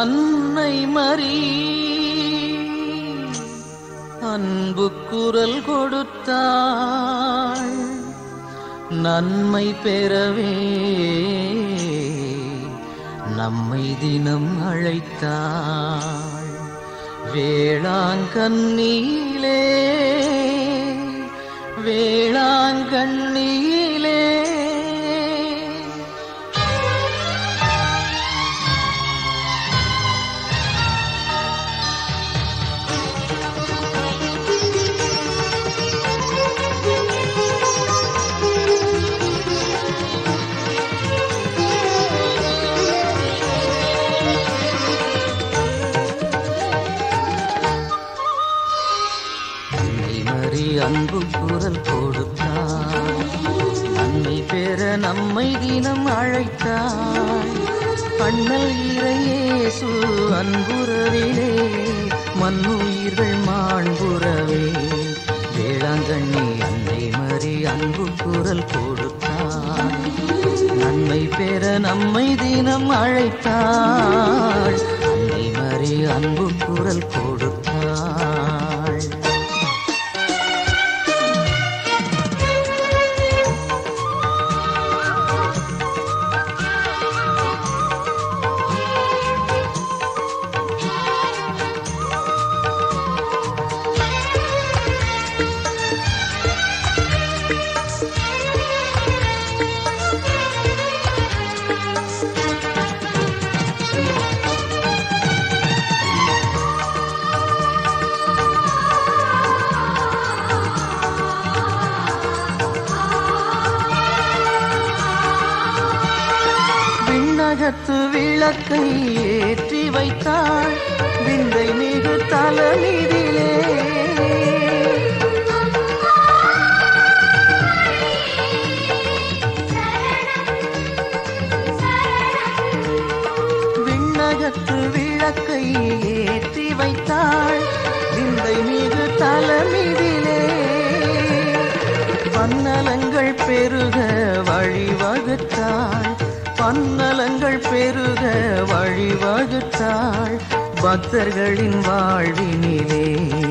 அன்னை மரி அன்பு குரல் கொடுத்தாள் நன்மை பெறவே நம்மை தினம் அழைத்தாள் வேளாங்கண்ணியிலே வேளாங்கண்ணியிலே அன்னை மறி அன்பு குரல் கொடுத்தாள் நன்மை பெற நம்மை தினம் அழைத்தாள் அண்ணல் இறையேசு அன்புறவிலே மண்ணுயிர்கள் மாண்புறவே வேளாங்கண்ணி அன்னை மறி அன்பு குரல் கொடுத்தாள் நன்மை பெற நம்மை தினம் அழைத்தாள் அன்னை மறி அன்பு குரல் கொடுத்தாள் விண்ணகத்து விளக்கை ஏற்றி வைத்தாள் விந்தை மிகு தலமீதிலே விண்ணகத்து விளக்கை ஏற்றி வைத்தாள் விந்தை மிகு தலமீதிலே பன்னலங்கள் பெருக வழிவகுத்தாள் பன்னலங்கள் பெருக வழிவகுத்தாள் பக்தர்களின் வாழ்வினிலே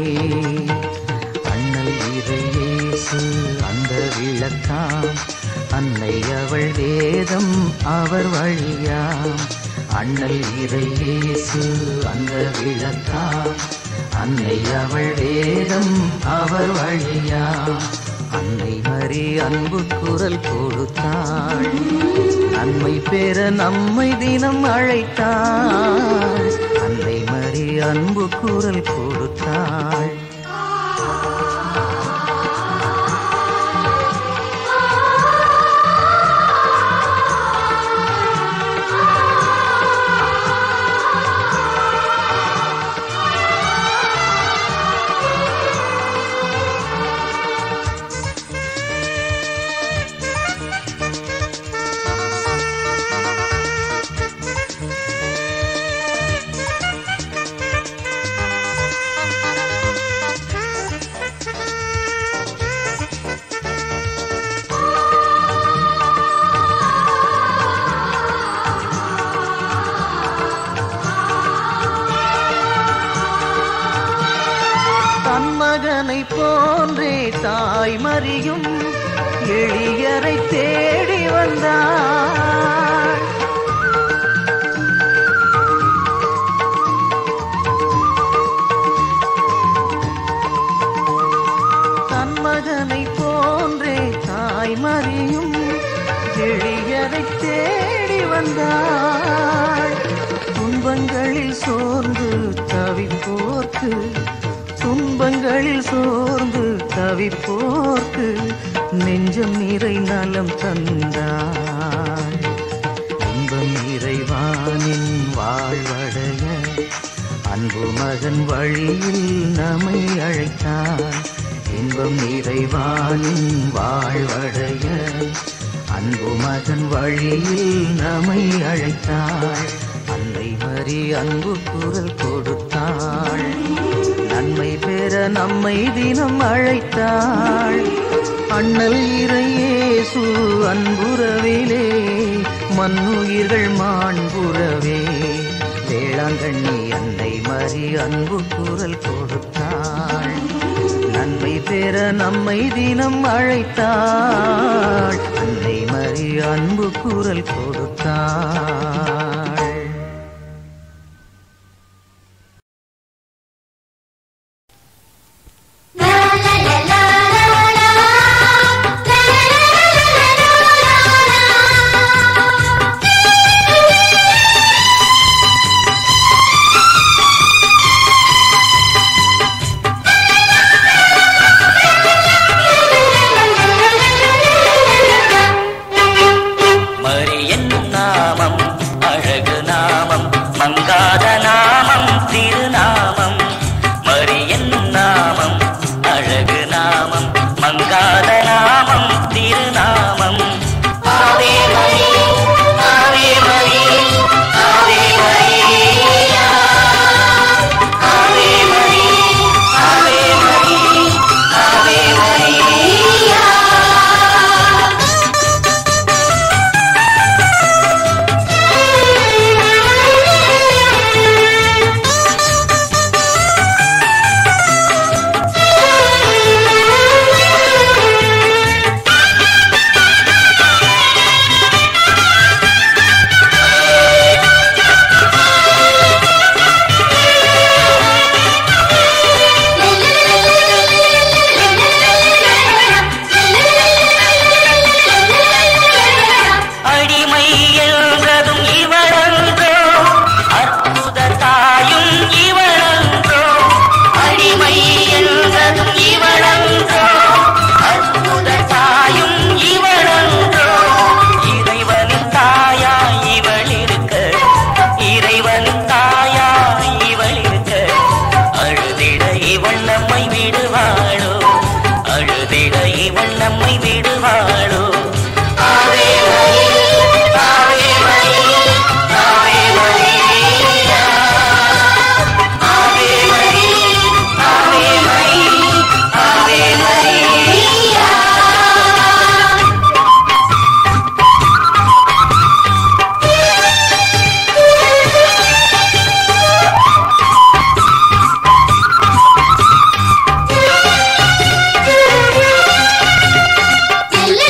அண்ணல் இறையேசு அந்த விளக்காம் அன்னை அவள் வேதம் அவர் வழியாம் அண்ணல் இறையேசு அந்த விளக்காம் அன்னை அவள் வேதம் அவர் வழியாம் அன்னை மறி அன்பு குரல் கொடுத்தாள் நன்மை பெற நம்மை தினம் அழைத்தாள் அன்னை மறி அன்பு குரல் கொடுத்தாள் தன் மகனை போன்றே தாய் மறியும் எளியரை தேடி வந்தாள் தன் மகனை போன்றே தாய் மறியும் எளியரை தேடி வந்தாள் துன்பங்களில் சோர்ந்து தவிப்போர்க்கு துன்பங்களில் சோர்ந்து தவிப்போர்க்கு நெஞ்சம் நிறை நலம் தந்தாள் இன்பம் இறைவானின் வாழ்வடைய அன்பு மகன் வழியில் நம்மை அழைத்தார் இன்பம் இறைவானின் வாழ்வடைய அன்பு மகன் வழியில் நம்மை அழைத்தாள் அன்னை மறி அன்பு குரல் கொடுத்தாள் நன்மை பெற நம்மை தினம் அழைத்தாள் அண்ணல் இறையேசு அன்புறவிலே மண்ணுயிர்கள் மாண்புறவே வேள வேளாங்கண்ணி அன்னை மறி அன்பு குரல் கொடுத்தாள் நன்மை பெற நம்மை தினம் அழைத்தாள் அன்னை மறி அன்பு குரல் கொடுத்தாள் மரி என்னும் நாமம் அழகு நாமம் மங்காத நாமம் திருநாமம் மரி என்னும் நாமம் அழகு நாமம் மங்காத நாமம் திருநாமம் ஆவே மரி ஆவே மரி ஆவே மரியா ஆவே மரி ஆவே மரி ஆவே மரியா அடிமை என்றதும் இவளன்றோ அற்புத தாயும் இவளன்றோ அடிமை என்றதும் இவளன்றோ அற்புத தாயும் இவளன்றோ இறைவனின் தாயா இவள் இருக்க இறைவனின் தாயா இவள் இருக்க அழுதிட இவள் நம்மை விடுவாளோ அழுதிட இவள் நம்மை விடுவாளோ ஆவே மரி, ஆவே மரி, ஆவே மரியா. ஆவே மரி, ஆவே மரி, ஆவே மரியா. La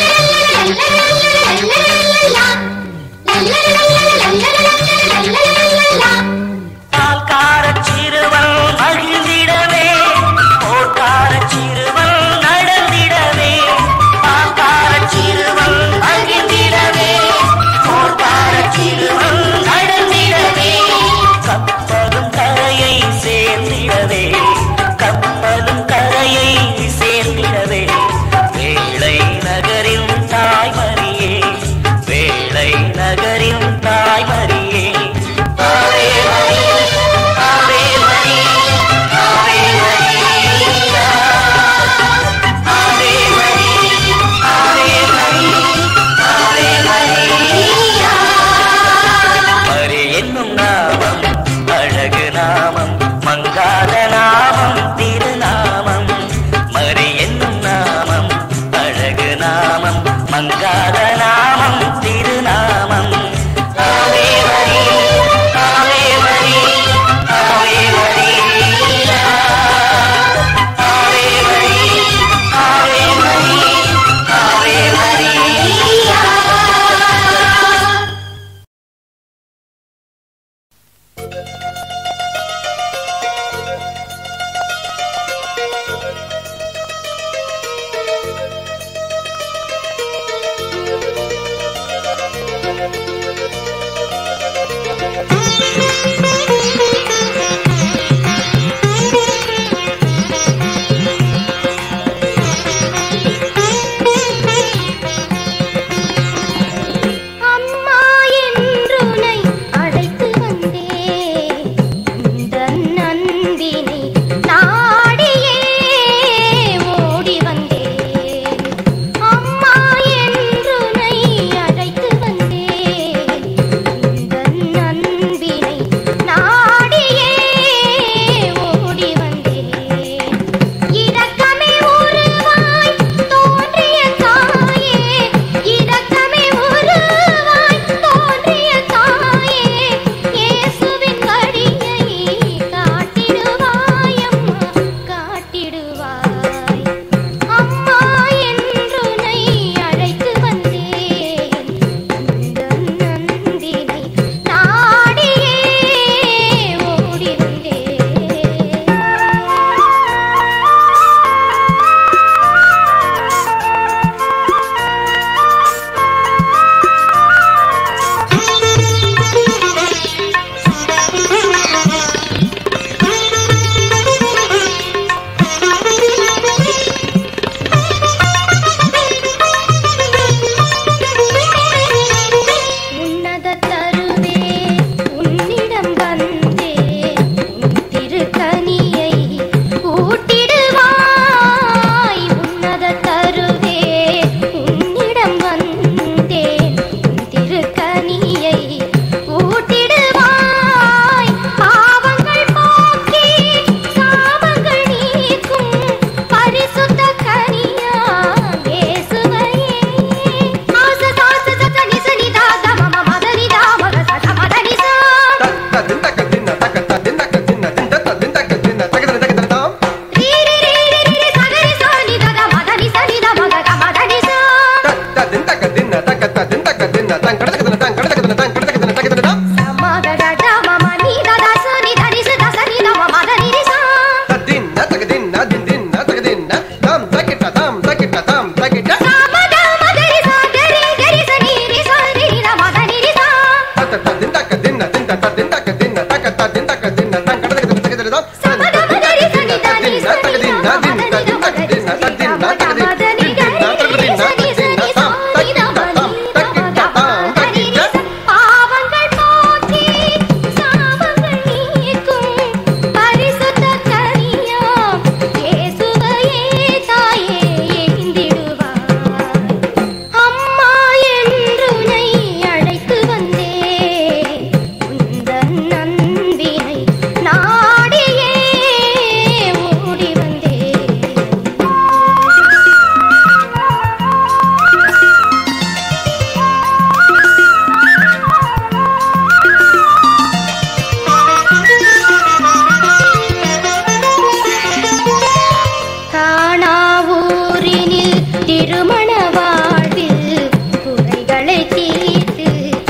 திருமண வாழ்வில் குறைகளை தீர்த்து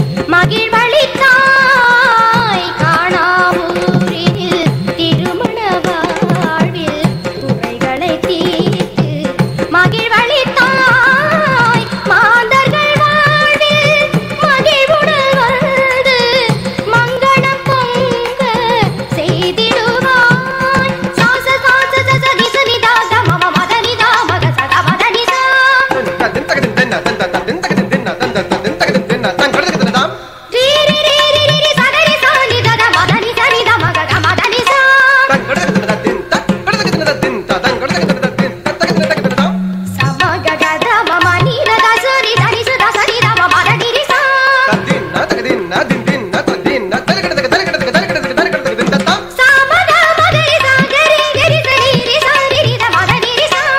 மகிழ்வளித்தாய் காணாவூரில் திருமண வாழ்வில் குறைகளை தீர்த்து மகிழ்வளித்தாய் மாந்தர்கள் வாழ்வில் மகிழ்வுடன் வந்து மங்களம் பொங்க செய்திடுவாய் சாச சாச சச நிச நிதாத மம மத நிதா மக சக மத நிதா ரீ ரீ ரீ ரீ ரீ ரீ சத ரி ச நி த த மத நி ச நி த மக க மத நி சா சம க க த மம நி த த ச ரி த நி ச த ச ரி த ம மத நி ரி சா சம த மத ரி ச க ரி க ரி ச ரி ரி ச ரி ரி த மத நி ரி சா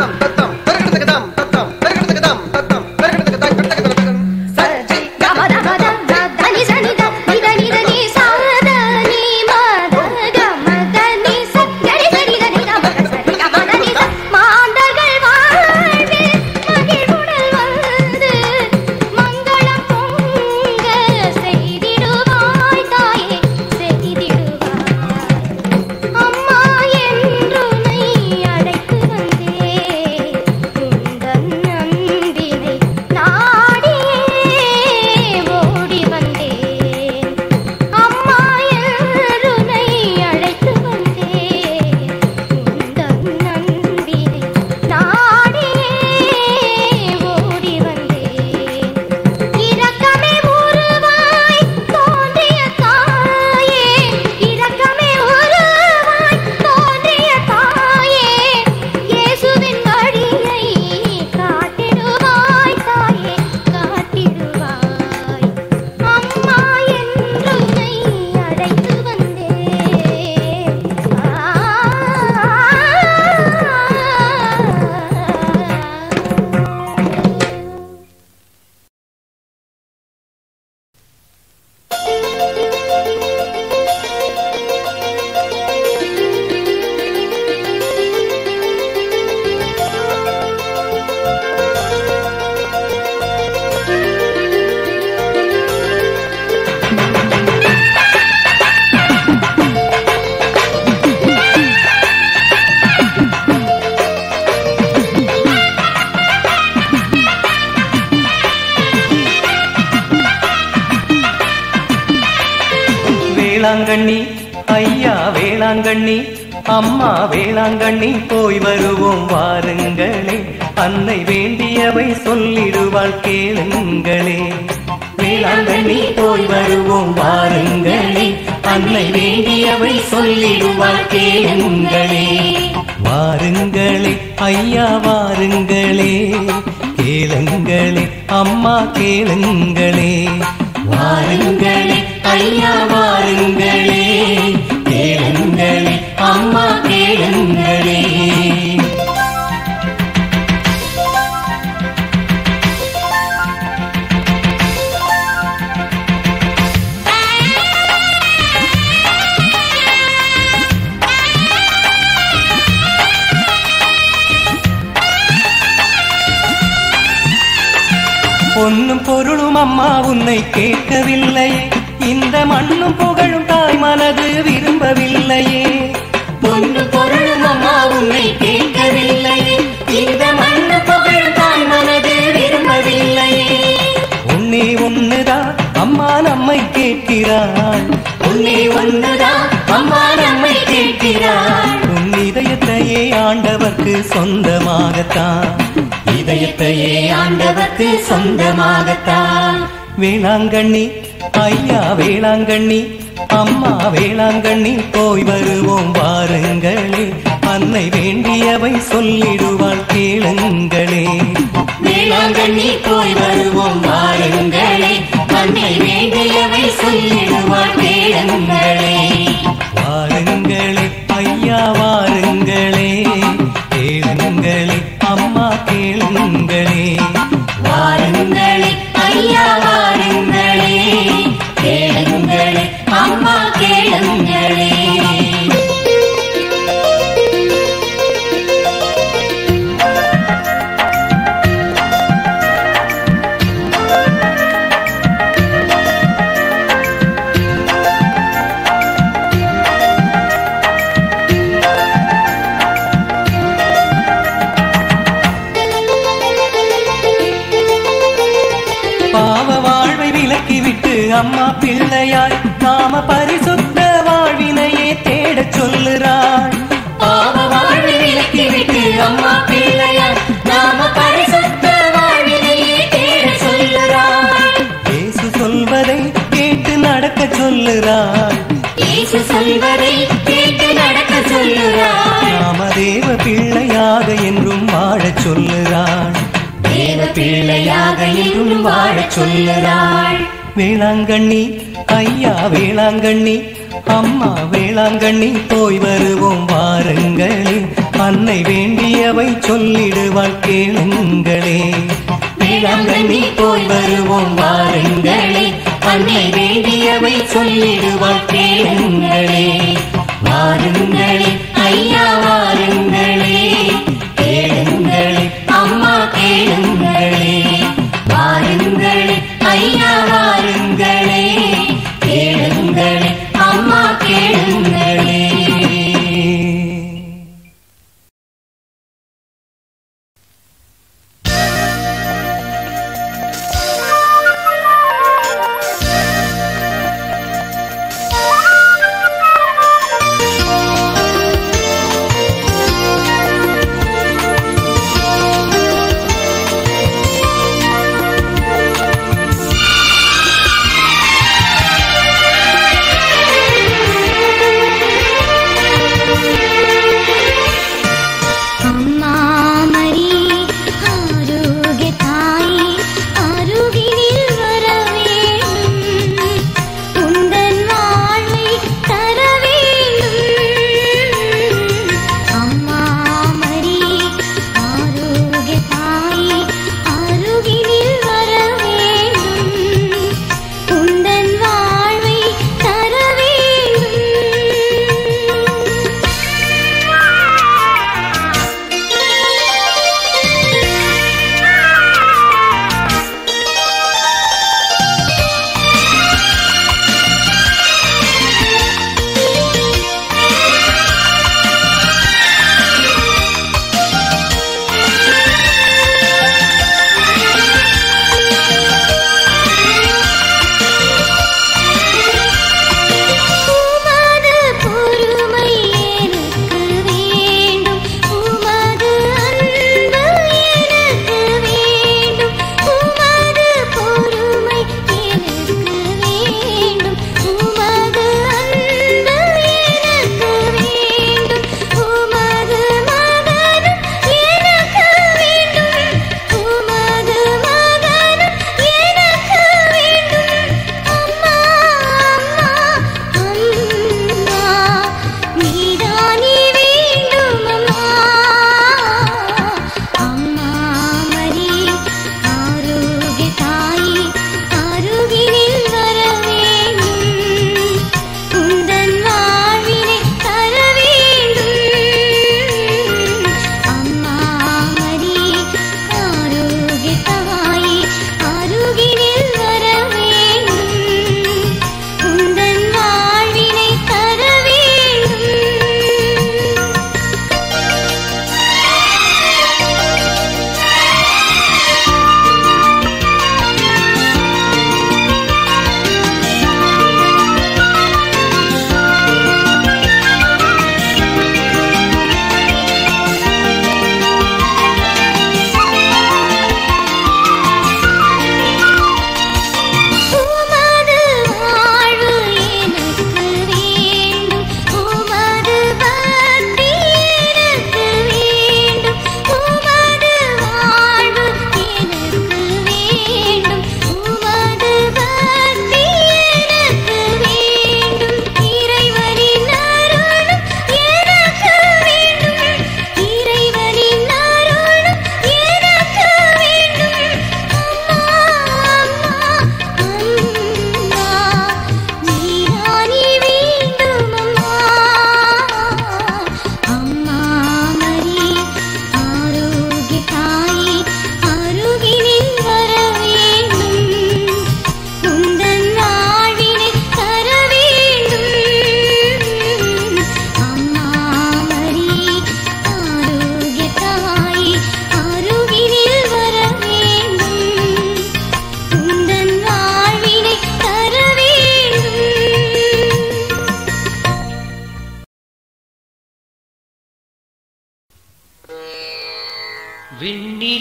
சரி க ம த ம த த த நி ச நி த நி த நி த நி சா த நி ம த க ம த நி ச க ரி ச ரி த நி த ம க ச ரி க ம த நி ச மாந்தர்கள் வாழ்வில் மகிழ்வுடன் வந்து மங்களம் பொங்க செய்திடுவாய் தாயே செய்திடுவாய் அம்மா என்றுனை அழைத்து வந்தேன் உந்தன் அன்பினை நாடியே ஓடி வந்தேன் அம்மா என்றுனை அழைத்து வந்தேன் உந்தன் அன்பினை நாடியே ஓடி வந்தேன் இரக்கமே உருவாய் தோன்றிய தாயே இரக்கமே உருவாய் தோன்றிய தாயே இயேசுவின் வழியை காட்டிடுவாய் தாயே காட்டிடுவாய் அம்மா என்றுனை அழைத்து வந்தேன் வேளாங்கண்ணி ஐயா வேளாங்கண்ணி அம்மா வேளாங்கண்ணி போய் வருவோம் வாருங்களே அன்னை வேண்டியவை சொல்லிடுவாள் கேளுங்களே வேளாங்கண்ணி போய் வருவோம் வாருங்களே அன்னை வேண்டியவை சொல்லிடுவாள் கேளுங்களே வாருங்களே ஐயா வாருங்களே கேளுங்களே அம்மா கேளுங்களே வாருங்களே ஐயா வாருங்களே கேளுங்களே அம்மா கேளுங்களே பொன்னும் பொருளும் அம்மா உன்னை கேட்கவில்லையே இந்த மண்ணும் புகழும் தாய் மனது விரும்பவில்லையே பொன்னும் பொருளும் அம்மா உன்னை கேட்கவில்லையே இந்த மண்ணும் புகழும் தாய் மனது விரும்பவில்லையே உன்னே ஒண்ணுதான் அம்மா நம்மை கேட்கிறாள் உன்னே ஒண்ணுதான் அம்மா நம்மை கேட்கிறாள் உன் இதயத்தையே ஆண்டவர்க்கு சொந்தமாகத்தான் இதயத்தையே ஆண்டவர்க்கு சொந்தமாகத்தான் வேளாங்கண்ணி ஐயா வேளாங்கண்ணி அம்மா வேளாங்கண்ணி போய் வருவோம் வாருங்களே அன்னை வேண்டியவை சொல்லிடுவாள் கேளுங்களே வேளாங்கண்ணி போய் வருவோம் வாருங்களே அன்னை வேண்டியவை சொல்லிடுவாள் கேளுங்களே வாருங்களே ஐயா வாருங்களே கேளுங்களே அம்மா கேளுங்களே வாருங்களே ஐயா வாருங்களே கேளுங்களே அம்மா கேளுங்களே பாவ வாழ்வை விலக்கி விட்டு அம்மா பிள்ளையாய் நாம பரிசுத்த வாழ்வினையே தேடச் சொல்லுறாள் பாவ வாழ்வை விலக்கி விட்டு அம்மா பிள்ளையார் நாம பரிசுத்த வாழ்வினையே தேட சொல்லுறாள் இயேசு சொல்வதை கேட்டு நடக்க சொல்லுறாள் இயேசு சொல்வதை கேட்டு நடக்க சொல்லுறாள் நாம தேவ பிள்ளையாக என்றும் வாழச் சொல்லுறாள் தேவ பிள்ளையாக என்றும் வாழச் சொல்லுறாள் வேளாங்கண்ணி ஐயா வேளாங்கண்ணி அம்மா வேளாங்கண்ணி போய் வருவோம் வாருங்களே அன்னை வேண்டியவை சொல்லிடுவாள் கேளுங்களே வேளாங்கண்ணி போய் வருவோம் வாருங்களே அன்னை வேண்டியவை சொல்லிடுவாள் கேளுங்களே வாருங்களே ஐயா வாருங்களே கேளுங்களே அம்மா கேளுங்களே வாருங்களே ஐயா வாருங்களே கேளுங்களே அம்மா கேளுங்களே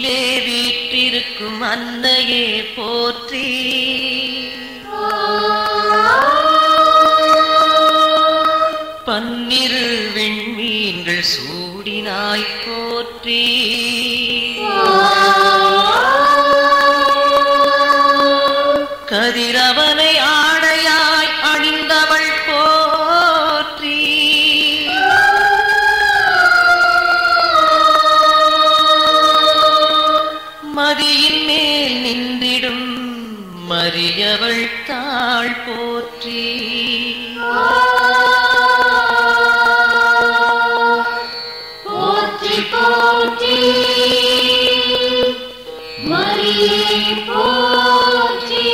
விண்ணிலே வீற்றிருக்கும் அன்னையே போற்றி பன்னிரு விண்மீன்கள் சூடினாய் போற்றி கதிரவனை ஆடையாய் அணிந்தவள் போற்றி மதியின் மேல் நின்றிடும் மரியவள் தாழ் போற்றி போற்றி போற்றி மரியே போற்றி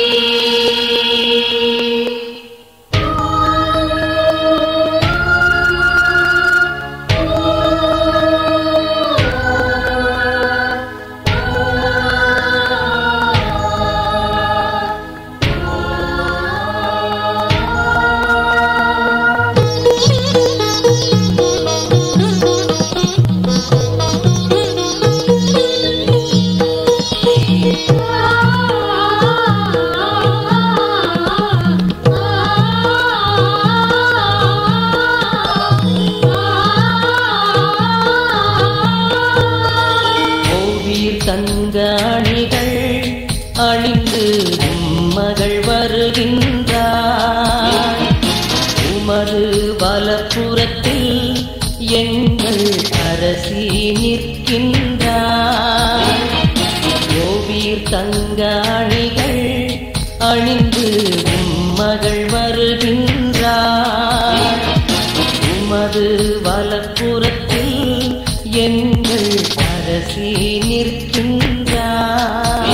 ஓவியர் தங்காணிகள் அணிந்து மகள் வருகின்றார் உமது வலப்புறத்தில் எங்கள் அரசி நிற்கின்றார் ஓவியர் தங்காணிகள் அணிந்து மகள் வருகின்றார் உமது வலப்புறத்தில் எங்கள் அரசி நிற்கின்றார்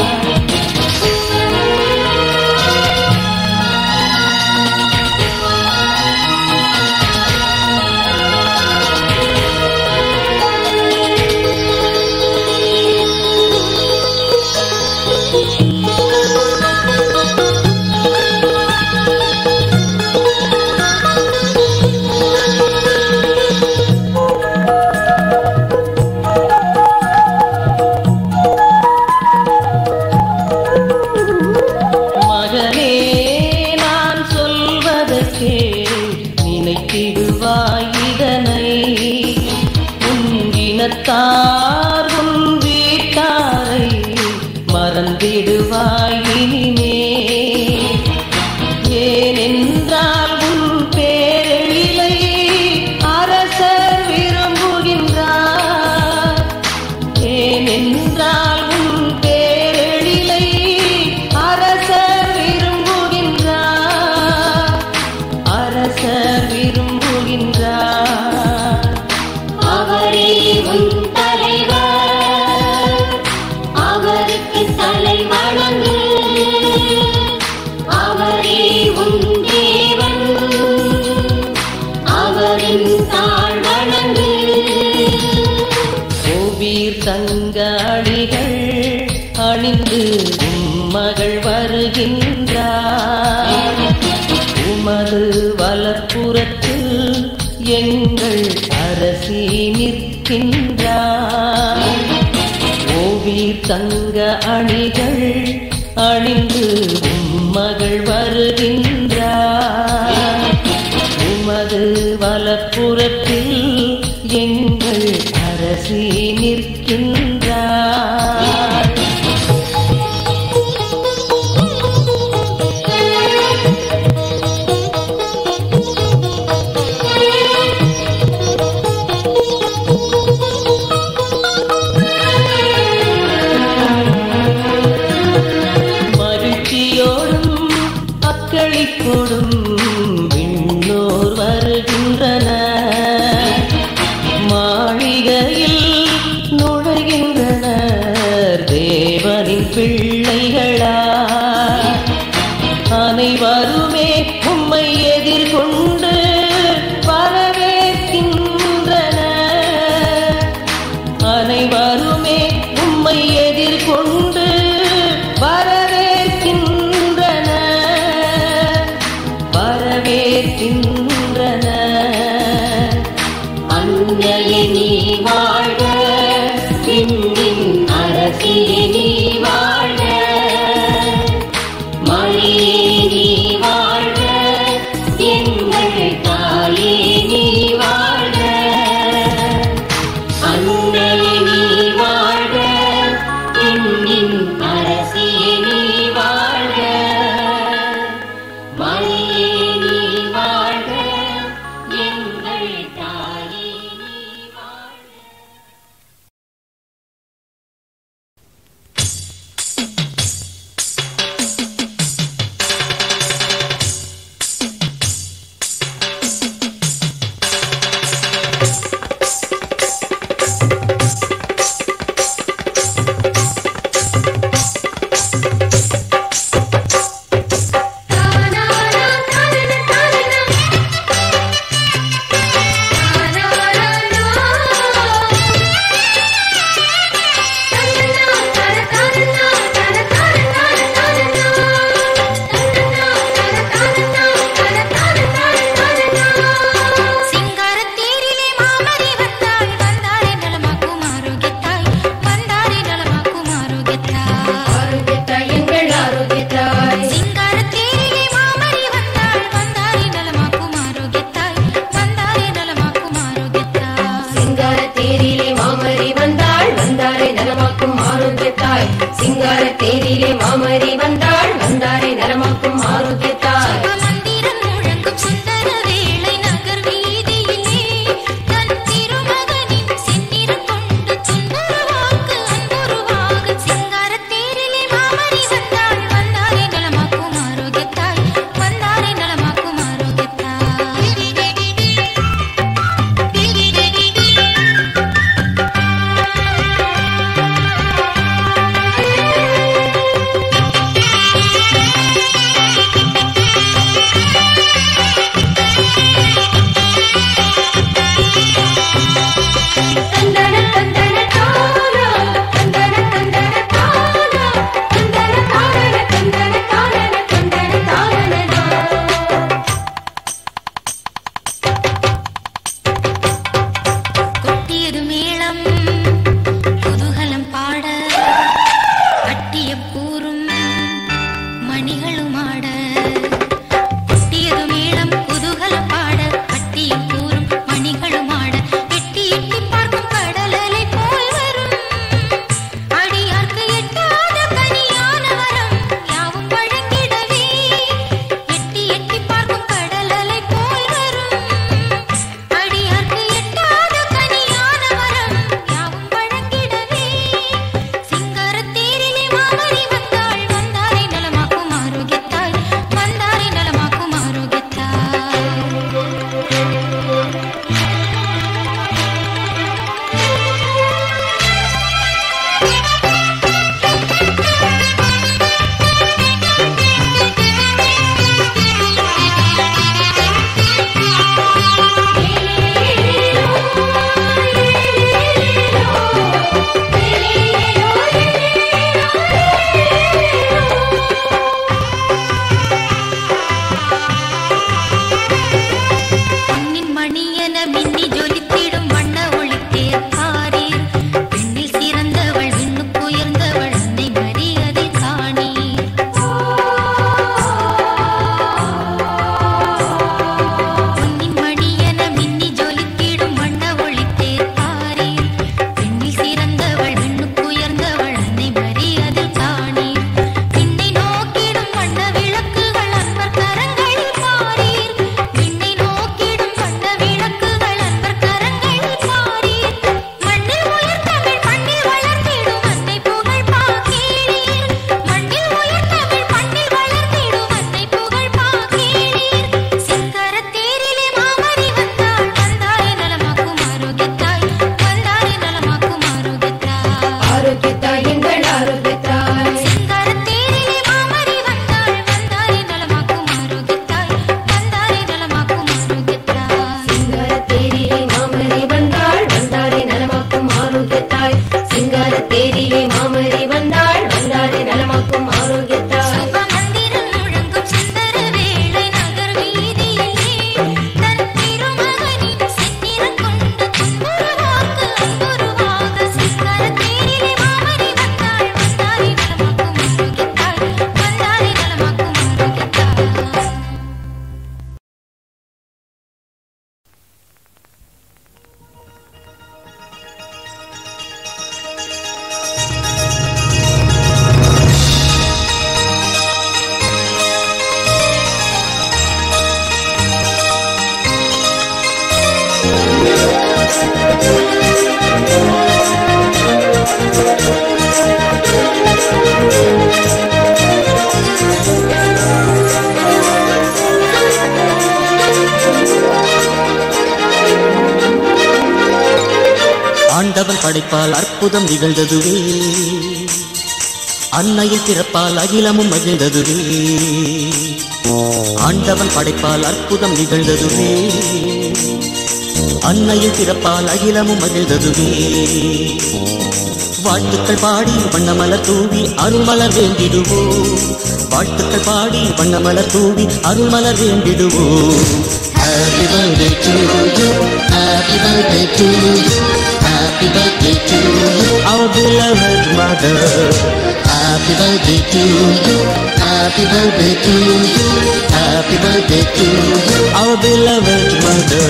மகனே நான் சொல்வதற்கே நினைத்திடுவாய் இதனை உன் இனத்தார் உன் வீட்டாரை மறந்திடுவாய் இனிமே ஏனென்றால் உன் பேரெழிலை அரசர் விரும்புகின்றார் ஏனென்றால் உன் பேரெழிலை அரசர் விரும்புகின்றார் அரசர் விரும்புகின்றார் அவரே உன் தலைவர் அவருக்கு தலை வணங்கு அவரே உன் தேவன் அவரின் தாழ் வணங்கு கோவீர் தங்காளிகள் அணிந்து உம் மகள் வருகின்றார் உமது வலப்புறத்தில் எங்கள் அரசி நிற்கின்றார் ஓவீர் தங்க அணிகள் அணிந்து உம் மகள் வருகின்றார் உமது வலப்புறத்தில் எங்கள் அரசி நிற்கின்றார் மகிழ்ச்சியோடும் அக்களிப்போடும் விண்ணோர் வருகின்றனர் மாளிகையில் நுழைகின்றனர் தேவனின் பிள்ளைகளா அனைவருமே உம்மை எதிர்கொண்டு வரவேற்கின்றனர் அனைவருமே உம்மை எதிர்கொண்டு வரவேற்கின்றனர் வரவேற்கின்றனர் அன்னையே நீ வாழ்க விண்ணின் அரசி அரசியே நீ வாழ்க மொழியே நீ வாழ்க எங்கள் தாயே நீ வாழ்க அன்னையே நீ வாழ்க எண்ணின் அரசியே நீ வாழ்க மொழியே நீ வாழ்க எங்கள் தாயே நீ வாழ்க சிங்காரத்தேரிலே மாமரி வந்தாள் வந்தாரே நலமாக்கும் ஆரோக்கியத்தாய் வந்தாரே நலமாக்கும் ஆரோக்கியத்தாய் எங்கள் ஆரோக்கியத்தாய் சிங்காரத்தேரிலே மாமரி வந்தாள் வந்தாரே நலமாக்கும் ஆரோக்கியத்தாய் வந்தாரே நலமாக்கும் ஆரோக்கியத்தாய் சிங்கார தேரிலே மாமரி வந்தாள் வந்தாரே நலமாக்கும் ஆரோக்கியத்தாய் சிங்கார தேரிலே மாமரி வந்தாள் வந்தாரே நலமாக்கும் ஆரோக்கியத்தாய் மந்திரம் முழங்கும் சுந்தர வேளை நகர் வீதியிலே தன் திருமகனின் செந்நிறம் கொண்டு துன்புருவாக்கு அன்புருவாக சிங்காரத்தேரிலே மாமரி வந்தாள் வந்தாரே நலமாக்கும் ஆரோக்கியத்தாய் வந்தாரே நலமாக்கும் தந்தன தந்தன தானா தந்தன தந்தன தானா தந்தன தானன தந்தன தானன தந்தன தானனா கொட்டியது மேளம் குதூகலம் பாட கட்டிய கூறும் மணிகளும் ஆட கொட்டியது மேளம் குதூகலம் பாட கட்டிய கூறும் மணிகளும் ஆட எட்டி எட்டி பார்க்கும் கடலலை போல் வரும் அடியார்க்கு எட்டாத கனியான வரம் யாவும் வழங்கிடவே எட்டி எட்டி பார்க்கும் கடலலை போல் வரும் அடியார்க்கு எட்டாத கனியான வரம் யாவும் வழங்கிடவே சிங்காரத்தேரிலே மாமரி வந்தாள் வந்தாரை நலமாக்கும் ஆரோக்கியத்தாய் வந்தாரை நலமாக்கும் ஆரோக்கியத்தாய் ஏலேலோ ஏலேலோ படைப்பால் அற்புதம் நிகழ்ந்ததுவே அன்னையில் பிறப்பால் அகிலமும் மகிழ்ந்ததுவே ஆண்டவன் படைப்பால் அற்புதம் நிகழ்ந்ததுவே அன்னையில் பிறப்பால் அகிலமும் மகிழ்ந்ததுவே வாழ்த்துக்கள் பாடி வண்ணமலர் தூவி அருள்மலர் வேண்டிடுவோம் வாழ்த்துக்கள் பாடி வண்ணமலர் தூவி அருள்மலர் வேண்டிடுவோம் Happy birthday to you, happy birthday to you, happy birthday to you, our beloved mother. Happy birthday to you, happy birthday to you, happy birthday to you, our beloved mother.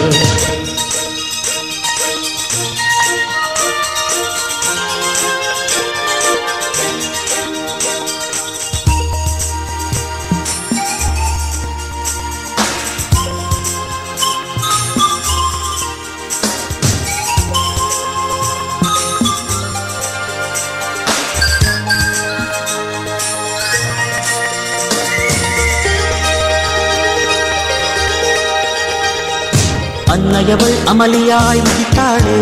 அன்னையவள் அமளியாய் உதித்தாளே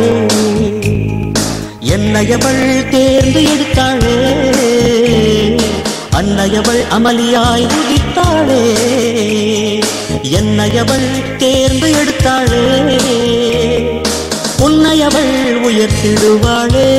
என்னையவள் தேர்ந்து எடுத்தாளே அன்னையவள் அமளியாய் உதித்தாளே என்னையவள் தேர்ந்து எடுத்தாளே உன்னையவள் உயர்த்திடுவாளே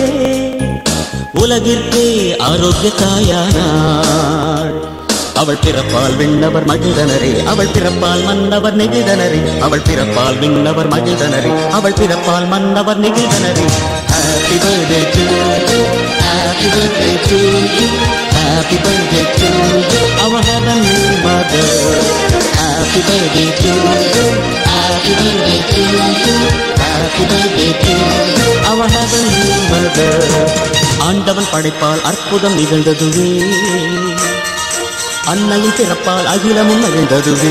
உலகிற்கே ஆரோக்கிய தாயானாள் அவள் பிறப்பால் விண்ணவர் மகிழ்ந்தனரே அவள் பிறப்பால் மன்னவர் நெகிழ்ந்தனரே அவள் பிறப்பால் விண்ணவர் மகிழ்ந்தனரே அவள் பிறப்பால் மன்னவர் நெகிழ்ந்தனரே happy birthday to happy birthday to happy birthday to our heavenly mother happy birthday to happy birthday to happy birthday to our heavenly mother ஆண்டவன் படைப்பால் அற்புதம் நிகழ்ந்ததுவே அன்னையின் பிறப்பால் அகிலமும் மகிழ்ந்ததுவே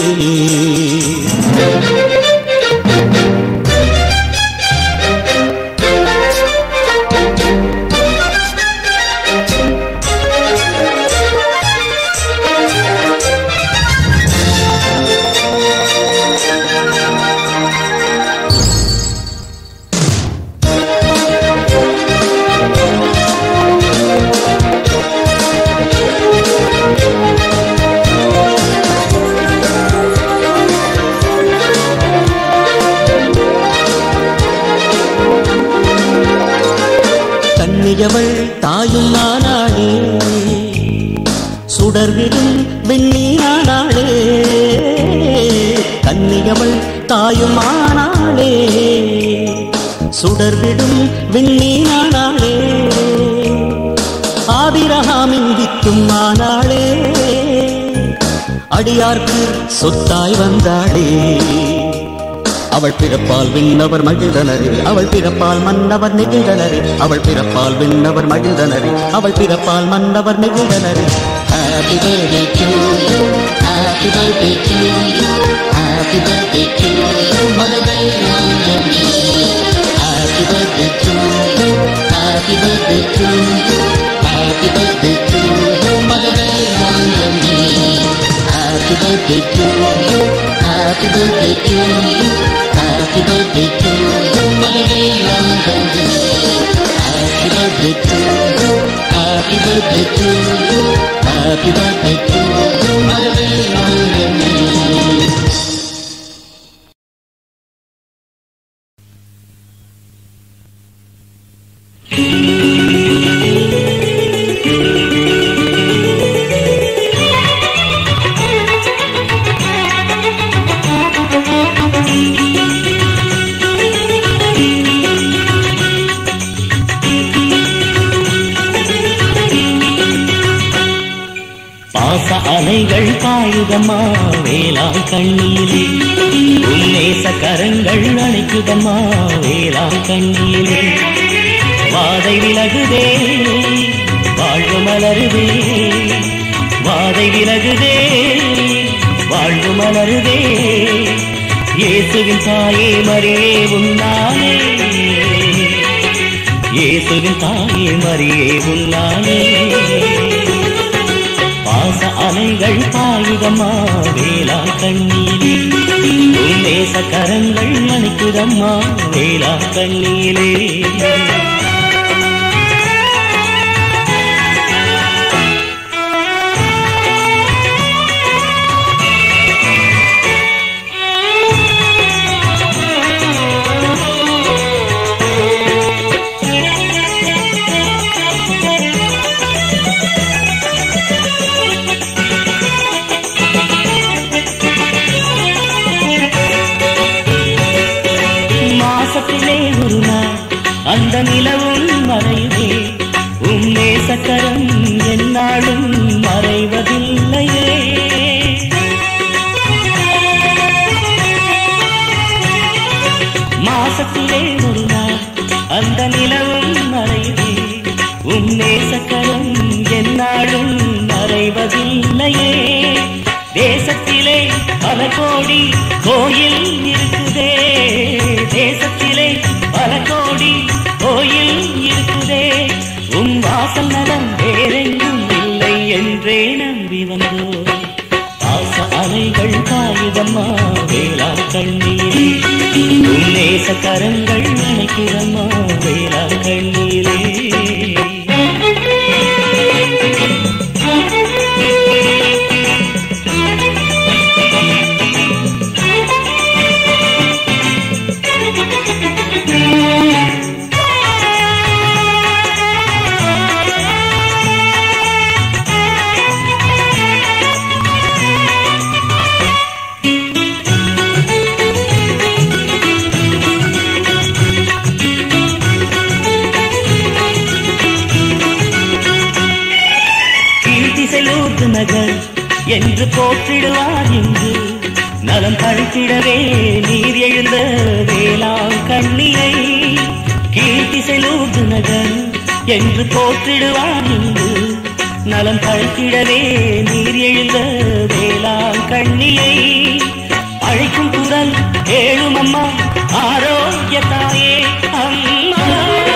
கன்னியவள் தாயும் ஆனாளே சுடர்விடும் வெண்ணீரானாளே கன்னியவள் தாயும் ஆனாளே சுடர்விடும் வெண்ணீரானாளே ஆபிரகாமின் வித்தும் ஆனாளே அடியார்க்கு சொத்தாய் வந்தாளே அவள் பிறப்பால் விண்ணவர் மகிழ்ந்தனரே அவள் பிறப்பால் மன்னவர் நெகிழ்ந்தனரே அவள் பிறப்பால் விண்ணவர் மகிழ்ந்தனரே அவள் பிறப்பால் மன்னவர் நெகிழ்ந்தனரே happy birthday to you happy birthday to you happy birthday to you மலரை happy birthday to you happy birthday to you happy birthday to you மலரை Happy birthday to you. Happy birthday to you. Happy birthday to you. Mother London. Happy birthday to you. Happy birthday to you. Happy birthday to you. Mother London. பாச அலைகள் பாயுதம்மா வேளாண் கண்ணீரே உன்னேச கரங்கள் அணைக்குதம்மா வேளாண் கண்ணீரே வாதை விலகுதே வாழ்வு மலருதே வாதை விலகுதே வாழ்வு மலருதே இயேசுவின் தாயே மரியே உன்னாலே இயேசுவின் தாயே மரியே உன்னாலே பாச அலைகள் பாயுதம்மா வேளா கண்ணீரே உன் நேச கரங்கள் அணைக்குதம்மா வேளா கண்ணியிலே மாசத்திலே ஒரு நாள் அந்த நிலவும் மறையுதே உன் நேசக்கரம் என்னாலும் மறைவதில்லையே மாசத்திலே ஒரு நாள் அந்த நிலவும் மறையுதே உன் நேசக்கரம் என்னாலும் மறைவதில்லையே தேசத்திலே பல கோடி கோயில் இருக்குதே தேசத்திலே பல கோடி கோயில் இருக்குதே உன் வாசல் நலம் வேறெங்கும் இல்லை என்றே நம்பி வந்தோம் ஆச அலைகள் காயுதம்மா வேளா கண்ணீரே உன் நேச கரங்கள் நினைக்கிறம்மா வேளா கண்ணீரே கீழ்த்திசையூர்து நகர் என்று போற்றிடுவார் இங்கு நலம் பழித்திடவே நீர் எழுந்த வேளாண் கண்ணியை கீழ்த்திசையூர்து நகர் என்று போற்றிடுவார் இங்கு நலம் பழித்திடவே நீர் எழுந்த வேளாண் கண்ணியை அழைக்கும் குரல் ஏழும் அம்மா ஆரோக்கிய தாயே அம்மா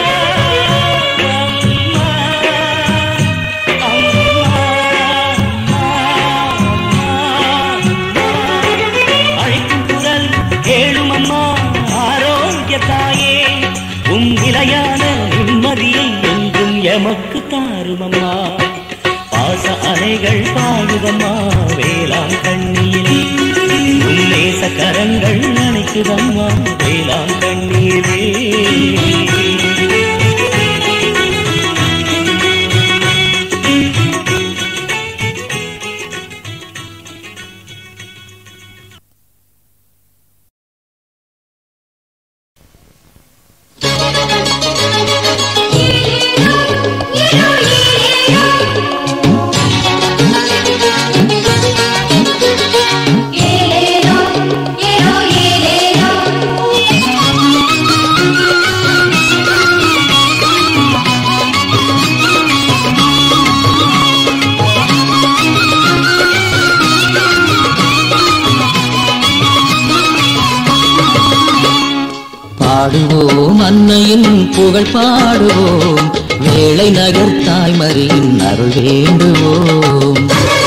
அழைக்கும் குரல் கேளும் அம்மா ஆரோக்கிய தாயே உம் நிலையான நிம்மதியை என்றும் எமக்கு தாரும் அம்மா பாச அலைகள் பாயுதம்மா வேளாண் கண்ணீரே உன் நேச கரங்கள் நினைக்குதம்மா வேளாண் கண்ணீரே ஏலேலோ ஏலோ ஏலேலோ பாடுவோம் அன்னையின் புகழ் பாடுவோம் வேளை நகர் தாய்மரியின் அருள் வேண்டுவோம்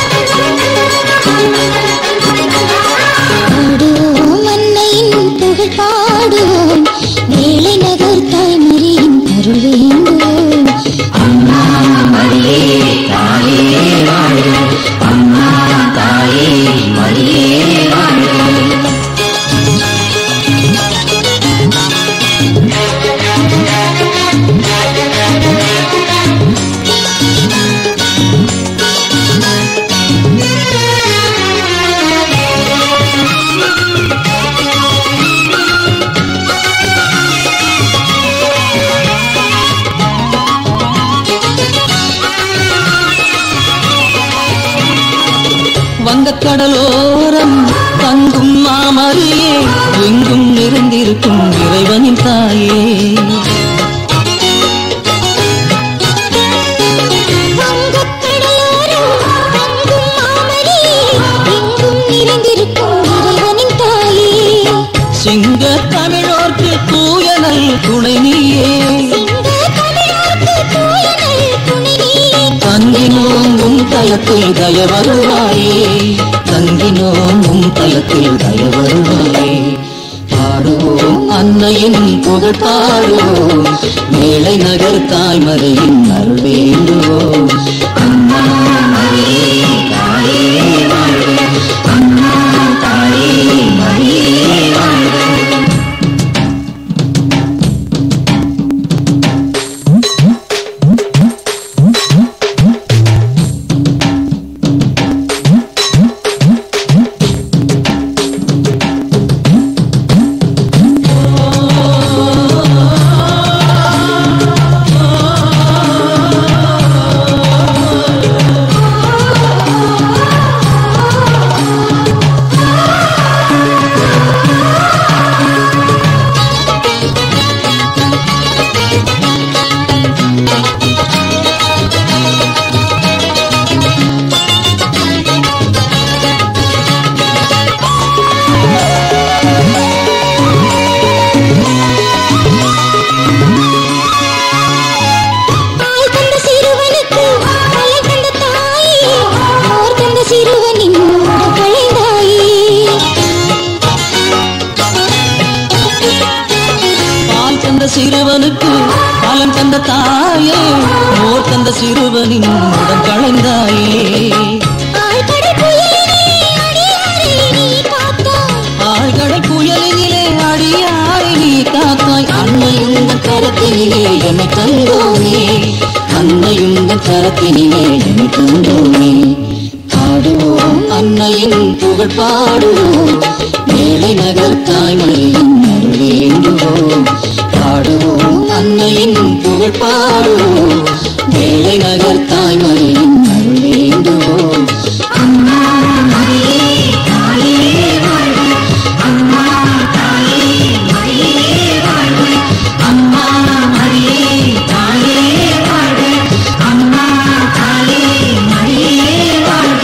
பாடுவோம் அன்னையின் புகழ் பாடுவோம் வேலை நகர் தாய்மரியின் அருள் வேண்டுவோம் வங்கக்கடலோரம் தங்கும் மாமரியே எங்கும் நிறைந்திருக்கும் இறைவனின் தாயே வங்கக்கடலோரம் தங்கும் மாமரியே, எங்கும் நிறைந்திருக்கும் இறைவனின் தாயே சிங்க தமிழோர்க்கு தூயனல் துணை நீயே சிங்க தமிழோர்க்கு தூயனல் துணை நீயே. தங்கி நோங்கும் தயத்தில் தயவருவாயே தங்கினோம் உம் தலத்தில் தயவருளாயே பாடுவோம் அன்னையின் புகழ் பாடுவோம் மேலை நகர் தாய்மறையின் அருள் வேண்டுவோம் அம்மா மரியே தாயே வாழ்க அம்மா தாயே மரியே வாழ்க பால் தந்த சிறுவனுக்கு பல தந்த தாயே மோர் தந்த சிறுவனின் களைந்தாயே பால் தந்த சிறுவனுக்கு பாலன் தந்த தாயே மோர் தந்த சிறுவனின் உடன் களைந்தாயே ஆழ்கடல் புயலிலே அடியாரை நீ காத்தாய் ஆழ்கடல் புயலினிலே அடியாய் நீ காத்தாய் அன்னையுந்த கரத்தினிலே என்னை தந்தோமே அன்னையுந்த கரத்தினிலே என்னை தந்தோமே பாடுவோம் அன்னையின் புகழ் பாடுவோம் மேலை நகர் தாய்மொழியின் அருள் வேண்டுவோம் பாடுவோம் அன்னையின் புகழ் பாடுவோம் மேலை நகர் தாய்மொழியின் அருள் வேண்டுவோம் அம்மா மரியே தாயே வாழ்க அம்மா தாயே மரியே வாழ்க அம்மா மரியே தாயே வாழ்க அம்மா தாயே மரியே வாழ்க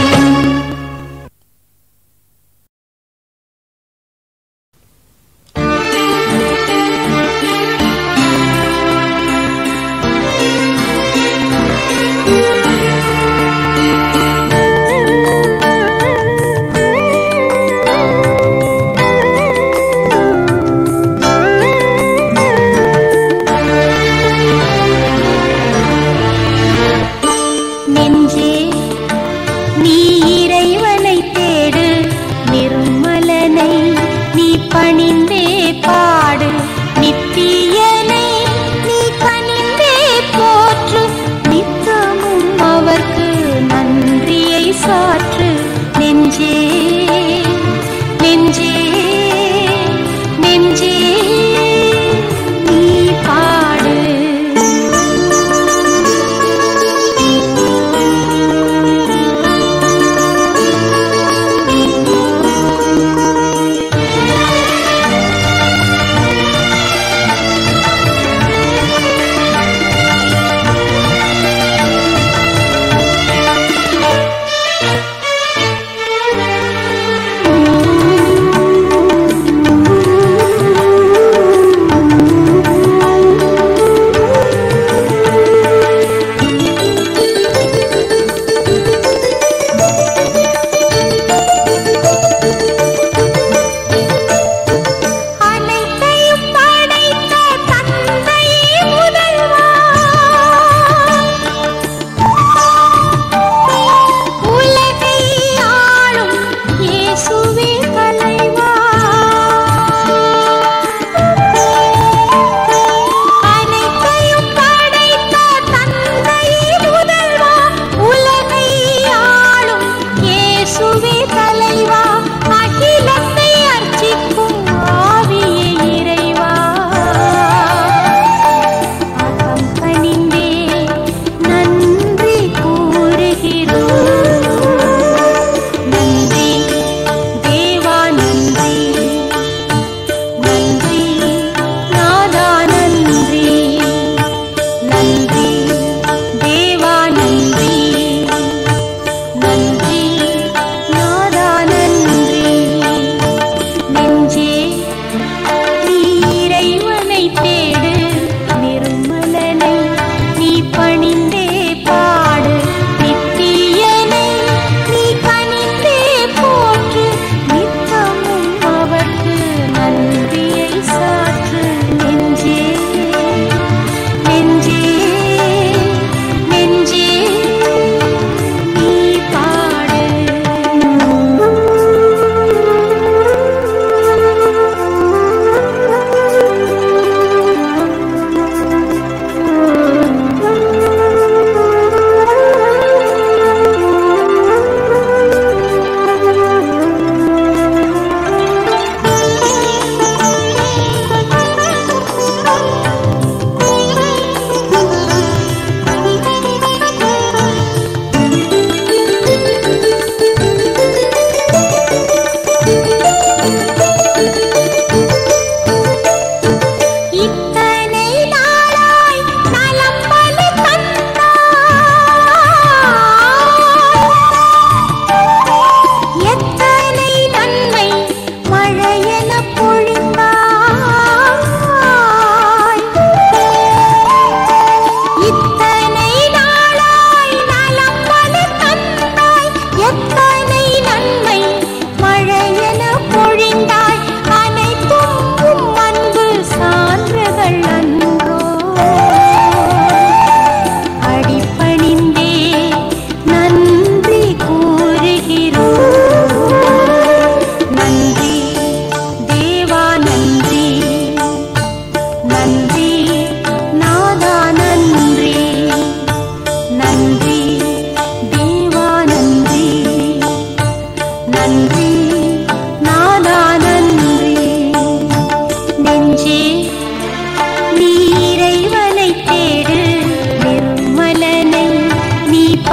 நெஞ்சே நீ இறைவனை தேடு நிர்மலனை நீ பணிந்தே பாடு நித்தியனை நீ கனிந்தே போற்று நித்தமும் அவர்க்கு நன்றியை சாற்று நெஞ்சே நெஞ்சே நெஞ்சே நீ பாடு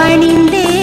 பணிந்தே